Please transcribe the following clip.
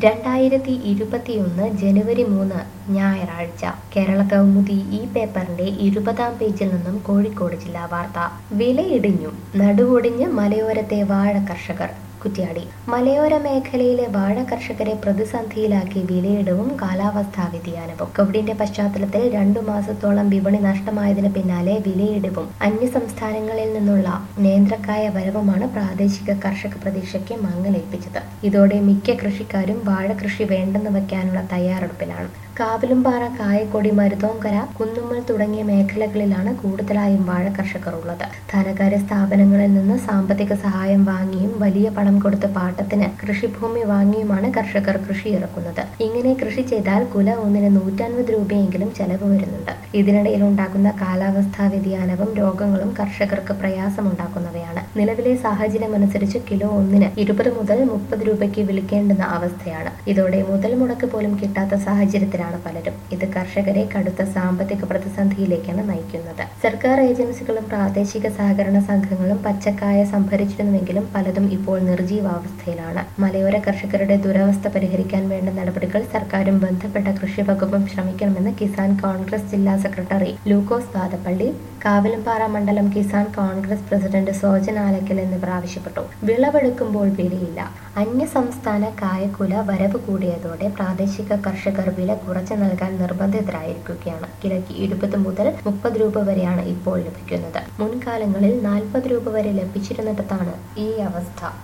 രണ്ടായിരത്തി ഇരുപത്തിയൊന്ന് ജനുവരി മൂന്ന് ഞായറാഴ്ച കേരള കൗമുദി ഈ പേപ്പറിന്റെ ഇരുപതാം പേജിൽ നിന്നും കോഴിക്കോട് ജില്ലാ വാർത്ത വിലയിടിഞ്ഞു നടുവൊടിഞ്ഞ് മലയോരത്തെ വാഴ കർഷകർ കുറ്റ്യാടി മലയോര മേഖലയിലെ വാഴ കർഷകരെ പ്രതിസന്ധിയിലാക്കി വിലയിടവും കാലാവസ്ഥാ വ്യതിയാനവും കോവിഡിന്റെ പശ്ചാത്തലത്തിൽ രണ്ടു മാസത്തോളം വിപണി നഷ്ടമായതിനു പിന്നാലെ വിലയിടിവും അന്യസംസ്ഥാനങ്ങളിൽ നിന്നുള്ള നേന്ത്രക്കായ വരവുമാണ് പ്രാദേശിക കർഷക പ്രതീക്ഷയ്ക്ക് മങ്ങലേൽപ്പിച്ചത് ഇതോടെ മിക്ക കൃഷിക്കാരും വാഴ കൃഷി വേണ്ടെന്ന് വെക്കാനുള്ള തയ്യാറെടുപ്പിലാണ് കാവിലുംപാറ കായക്കൊടി മരുതോങ്കര കുന്നുമ്മൽ തുടങ്ങിയ മേഖലകളിലാണ് കൂടുതലായും വാഴ കർഷകർ ഉള്ളത് ധനകാര്യ സ്ഥാപനങ്ങളിൽ നിന്ന് സാമ്പത്തിക സഹായം വാങ്ങിയും വലിയ പണം കൊടുത്ത് പാട്ടത്തിന് കൃഷിഭൂമി വാങ്ങിയുമാണ് കർഷകർ കൃഷി ഇറക്കുന്നത് ഇങ്ങനെ കൃഷി ചെയ്താൽ കുല ഒന്നിന് നൂറ്റൻപത് രൂപയെങ്കിലും ചെലവ് വരുന്നുണ്ട് ഇതിനിടയിൽ ഉണ്ടാകുന്ന കാലാവസ്ഥാ വ്യതിയാനവും രോഗങ്ങളും കർഷകർക്ക് പ്രയാസമുണ്ടാക്കുന്നവയാണ് നിലവിലെ സാഹചര്യം അനുസരിച്ച് കിലോ ഒന്നിന് ഇരുപത് മുതൽ മുപ്പത് രൂപയ്ക്ക് വിളിക്കേണ്ടുന്ന അവസ്ഥയാണ് ഇതോടെ മുതൽ മുടക്ക് പോലും കിട്ടാത്ത സാഹചര്യത്തിലാണ് പലരും ഇത് കർഷകരെ കടുത്ത സാമ്പത്തിക പ്രതിസന്ധിയിലേക്കാണ് നയിക്കുന്നത് സർക്കാർ ഏജൻസികളും പ്രാദേശിക സഹകരണ സംഘങ്ങളും പച്ചക്കായ സംഭരിച്ചിരുന്നുവെങ്കിലും പലതും ഇപ്പോൾ നിർജീവാവസ്ഥയിലാണ് മലയോര കർഷകരുടെ ദുരവസ്ഥ പരിഹരിക്കാൻ വേണ്ട നടപടികൾ സർക്കാരും ബന്ധപ്പെട്ട കൃഷി വകുപ്പും ശ്രമിക്കണമെന്ന് കിസാൻ കോൺഗ്രസ് ജില്ലാ സെക്രട്ടറി ലൂക്കോസ് വാദപ്പള്ളി കാവിലമ്പാറ മണ്ഡലം കിസാൻ കോൺഗ്രസ് പ്രസിഡന്റ് സോജൻ ആലക്കൽ എന്നിവർ ആവശ്യപ്പെട്ടു വിളവെടുക്കുമ്പോൾ വിലയില്ല അന്യ സംസ്ഥാന കായക്കുല വരവ് കൂടിയതോടെ പ്രാദേശിക കർഷകർ വില കുറച്ചു നൽകാൻ നിർബന്ധിതരായിരിക്കുകയാണ് കിലോയ്ക്ക് ഇരുപത് മുതൽ മുപ്പത് രൂപ വരെയാണ് ഇപ്പോൾ ലഭിക്കുന്നത് മുൻകാലങ്ങളിൽ നാൽപ്പത് രൂപ വരെ ലഭിച്ചിരുന്നിടത്താണ് ഈ അവസ്ഥ